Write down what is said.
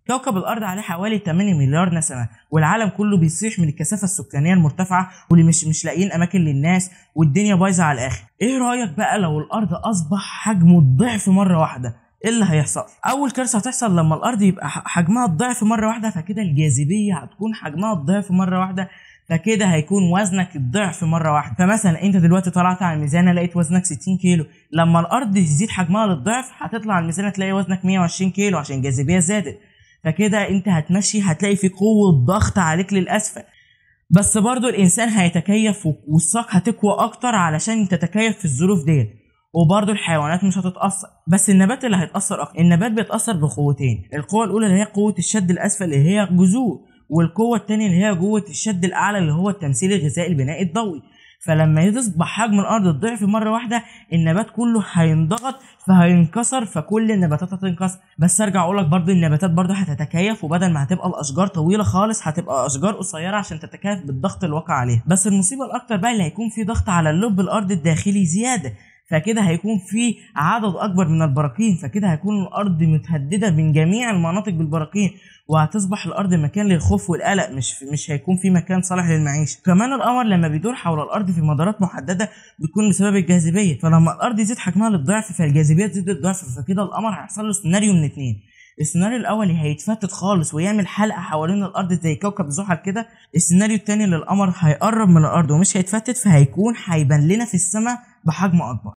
كوكب الارض عليه حوالي 8 مليار نسمه والعالم كله بيصيح من الكثافه السكانيه المرتفعه واللي مش مش لاقيين اماكن للناس والدنيا بايظه على الاخر ايه رايك بقى لو الارض اصبح حجمه الضعف مره واحده ايه اللي هيحصل اول كارثه هتحصل لما الارض يبقى ح- حجمها الضعف مره واحده فكده الجاذبيه هتكون حجمها الضعف مره واحده فكده هيكون وزنك الضعف مره واحده فمثلا انت دلوقتي طلعت على الميزانه لقيت وزنك 60 كيلو لما الارض تزيد حجمها للضعف هتطلع على الميزانه تلاقي وزنك 120 كيلو عشان الجاذبيه زادت فكده انت هتمشي هتلاقي في قوه ضغط عليك للاسفل بس برضو الانسان هيتكيف و- والساق هتقوى اكتر علشان تتكيف في الظروف ديت وبرضو الحيوانات مش هتتاثر بس النبات اللي هيتاثر اكتر النبات بيتاثر بقوتين القوه الاولى اللي هي قوه الشد الاسفل اللي هي جذور والقوه الثانيه اللي هي قوه الشد الاعلى اللي هو التمثيل الغذائي البنائي الضوئي فلما يصبح حجم الارض الضعف مره واحده النبات كله هينضغط فهينكسر فكل النباتات هتنكسر بس ارجع اقول لك برضو النباتات برضو هتتكيف وبدل ما هتبقى الاشجار طويله خالص هتبقى اشجار قصيره عشان تتكيف بالضغط اللي واقع عليها بس المصيبه الاكتر بقى اللي هيكون في ضغط على اللب الارض الداخلي زياده فكده هيكون في عدد اكبر من البراكين فكده هيكون الارض متهدده من جميع المناطق بالبراكين وهتصبح الارض مكان للخوف والقلق مش مش هيكون في مكان صالح للمعيشه كمان القمر لما بيدور حول الارض في مدارات محدده بتكون بسبب الجاذبيه فلما الارض يزيد حجمها للضعف فالجاذبيه تزيد للضعف فكده القمر هيحصل له سيناريو من اتنين السيناريو الاول هيتفتت خالص ويعمل حلقه حوالين الارض زي كوكب زحل كده السيناريو التاني اللي القمر هيقرب من الارض ومش هيتفتت فهيكون هيبان لنا في السماء بحجم اكبر